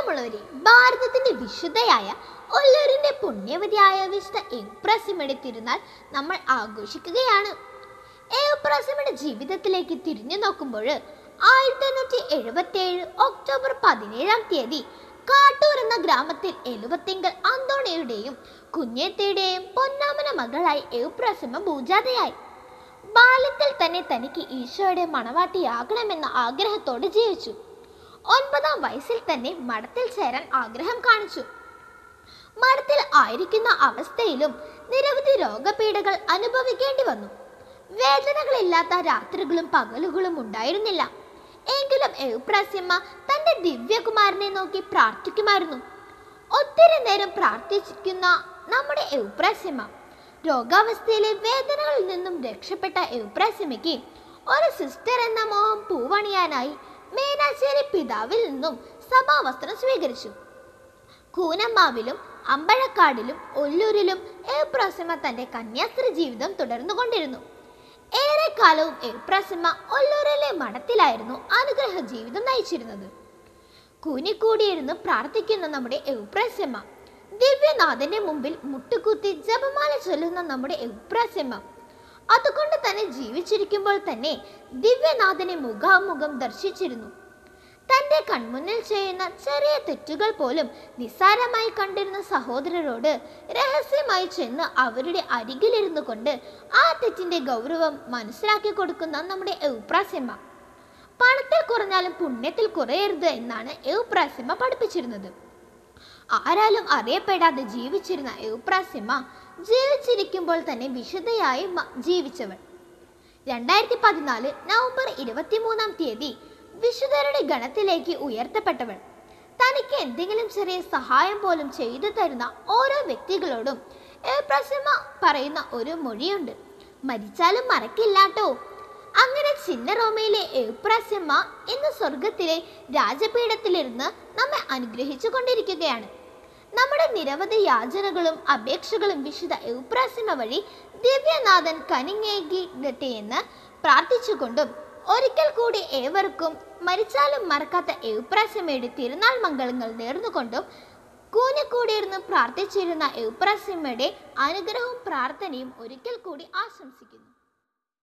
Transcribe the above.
പ്രിയമുള്ളവരെ ഭാരതത്തിന്റെ വിശുദ്ധയായ ഒല്ലൂരിന്റെ പുണ്യവതിയായ വിശുദ്ധ എപ്രസിമയുടെ തിരുനാൾ നമ്മൾ ആഘോഷിക്കുകയാണ് എപ്രസിമയുടെ ജീവിതത്തിലേക്ക് തിരിഞ്ഞു നോക്കുമ്പോൾ ആയിരത്തി എണ്ണൂറ്റി എഴുപത്തി ഏഴ് ഒക്ടോബർ പതിനേഴാം തീയതി കാട്ടൂർ എന്ന ഗ്രാമത്തിൽ എലുവത്തിങ്കൽ അന്തോണിയുടെയും കുഞ്ഞേത്തയുടെയും പൊന്നാമന മകളായി എപ്രസിമ പൂജാതയായി ബാല്യത്തിൽ തന്നെ തനിക്ക് ഈശോയുടെ മണവാട്ടിയാകണമെന്ന ആഗ്രഹത്തോടെ ജീവിച്ചു ഒൻപതാം വയസ്സിൽ തന്നെ മഠത്തിൽ ചേരാൻ ആഗ്രഹം കാണിച്ചു മഠത്തിൽ ആയിരിക്കുന്ന അവസ്ഥയിലും നിരവധി രോഗപീഠകൾ അനുഭവിക്കേണ്ടി വന്നു വേദനകളില്ലാത്ത രാത്രികളും പകലുകളും ഉണ്ടായിരുന്നില്ല എങ്കിലും എവുപ്രാസ്യമ്മ തന്റെ ദിവ്യകുമാരനെ നോക്കി പ്രാർത്ഥിക്കുമായിരുന്നു ഒത്തിരി നേരം പ്രാർത്ഥിക്കുന്ന നമ്മുടെ എവുപ്രാസ്യമ്മ രോഗാവസ്ഥയിലെ വേദനകളിൽ നിന്നും രക്ഷപ്പെട്ട എവുപ്രാസ്യമ്മയ്ക്ക് ഒരു സിസ്റ്റർ എന്ന മോഹം പൂവണിയാനായി മേനാശ്ശേരി പിതാവിൽ നിന്നും സഭാവസ്ത്രം സ്വീകരിച്ചു കൂനമ്മാവിലും അമ്പഴക്കാടിലും ഒല്ലൂരിലും എപ്രാസിമ തന്റെ കന്യാസ്ത്രീ ജീവിതം തുടർന്നുകൊണ്ടിരുന്നു ഏറെക്കാലവും എപ്രാസിമ ഒല്ലൂരിലെ മഠത്തിലായിരുന്നു അനുഗ്രഹ ജീവിതം നയിച്ചിരുന്നത് കൂനിക്കൂടിയിരുന്ന് പ്രാർത്ഥിക്കുന്ന നമ്മുടെ എപ്രാസ്യമ്മ ദിവ്യനാഥന്റെ മുമ്പിൽ മുട്ടുകുത്തി ജപമാല ചൊല്ലുന്ന നമ്മുടെ എപ്രാസ്യമ്മ അതുകൊണ്ട് തന്നെ ജീവിച്ചിരിക്കുമ്പോൾ തന്നെ ദിവ്യനാഥനെ മുഖാമുഖം ദർശിച്ചിരുന്നു തന്റെ കൺമുന്നിൽ ചെയ്യുന്ന ചെറിയ തെറ്റുകൾ പോലും നിസ്സാരമായി കണ്ടിരുന്ന സഹോദരരോട് രഹസ്യമായി ചെന്ന് അവരുടെ അരികിലിരുന്നു കൊണ്ട് ആ തെറ്റിന്റെ ഗൗരവം മനസ്സിലാക്കി കൊടുക്കുന്ന നമ്മുടെ എവുപ്രാസ്യമ്മ പണത്തിൽ കുറഞ്ഞാലും പുണ്യത്തിൽ കുറയരുത് എന്നാണ് എവുപ്രാസ്യമ്മ പഠിപ്പിച്ചിരുന്നത് ആരാലും അറിയപ്പെടാതെ ജീവിച്ചിരുന്ന എവുപ്രാസ്യമ്മ ജീവിച്ചിരിക്കുമ്പോൾ തന്നെ വിശുദ്ധയായി മ- ജീവിച്ചവൾ രണ്ടായിരത്തി പതിനാല് നവംബർ ഇരുപത്തിമൂന്നാം തീയതി വിശുദ്ധരുടെ ഗണത്തിലേക്ക് ഉയർത്തപ്പെട്ടവൾ തനിക്ക് എന്തെങ്കിലും ചെറിയ സഹായം പോലും ചെയ്തു തരുന്ന ഓരോ വ്യക്തികളോടും എപ്രസിമ പറയുന്ന ഒരു മൊഴിയുണ്ട് മരിച്ചാലും മറക്കില്ലാട്ടോ അങ്ങനെ ചിന്ന റോമയിലെ എപ്രാസ്യമ്മ എന്ന സ്വർഗത്തിലെ രാജപീഠത്തിലിരുന്ന് നമ്മെ അനുഗ്രഹിച്ചു കൊണ്ടിരിക്കുകയാണ് നമ്മുടെ നിരവധി യാചനകളും അപേക്ഷകളും വിശുദ്ധ എവുപ്രാസിമ വഴി ദിവ്യനാഥൻ കനിങ്ങേകിടട്ടെ എന്ന് പ്രാർത്ഥിച്ചുകൊണ്ടും ഒരിക്കൽ കൂടി ഏവർക്കും മരിച്ചാലും മറക്കാത്ത എവുപ്രാസിമയുടെ തിരുനാൾ മംഗളങ്ങൾ നേർന്നുകൊണ്ടും കൂനിക്കൂടിയിരുന്ന് പ്രാർത്ഥിച്ചിരുന്ന എവുപ്രാസിമയുടെ അനുഗ്രഹവും പ്രാർത്ഥനയും ഒരിക്കൽ കൂടി ആശംസിക്കുന്നു